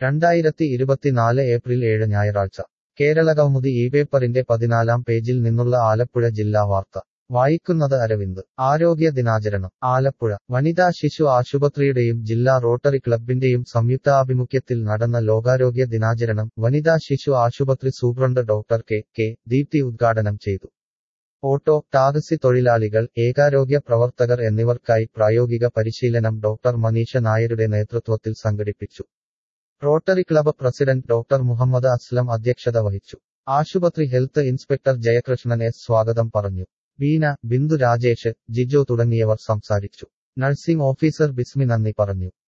രണ്ടായിരത്തി ഇരുപത്തിനാല് ഏപ്രിൽ ഏഴ് ഞായറാഴ്ച കേരളകൗമുദി ഈ പേപ്പറിന്റെ പതിനാലാം പേജിൽ നിന്നുള്ള ആലപ്പുഴ ജില്ലാ വാർത്ത വായിക്കുന്നത് അരവിന്ദ് ആരോഗ്യ ദിനാചരണം ആലപ്പുഴ വനിതാ ശിശു ആശുപത്രിയുടെയും ജില്ലാ റോട്ടറി ക്ലബിന്റെയും സംയുക്താഭിമുഖ്യത്തിൽ നടന്ന ലോകാരോഗ്യ ദിനാചരണം വനിതാ ശിശു ആശുപത്രി superintendent doctor K K Deepthi ഉദ്ഘാടനം ചെയ്തു ഓട്ടോ ടാക്സി തൊഴിലാളികൾ ഏകാരോഗ്യ പ്രവർത്തകർ എന്നിവർക്കായി പ്രായോഗിക പരിശീലനം ഡോക്ടർ മനീഷ നായരുടെ നേതൃത്വത്തിൽ സംഘടിപ്പിച്ചു rotary club president doctor Muhammad Aslam അധ്യക്ഷത വഹിച്ചു ആശുപത്രി ഹെൽത്ത് ഇൻസ്പെക്ടർ ജയകൃഷ്ണൻ എസ് സ്വാഗതം പറഞ്ഞു ബീന ബിന്ദു രാജേഷ് ജിജോ തുടങ്ങിയവർ സംസാരിച്ചു നഴ്സിംഗ് ഓഫീസർ ബിസ്മി നന്ദി പറഞ്ഞു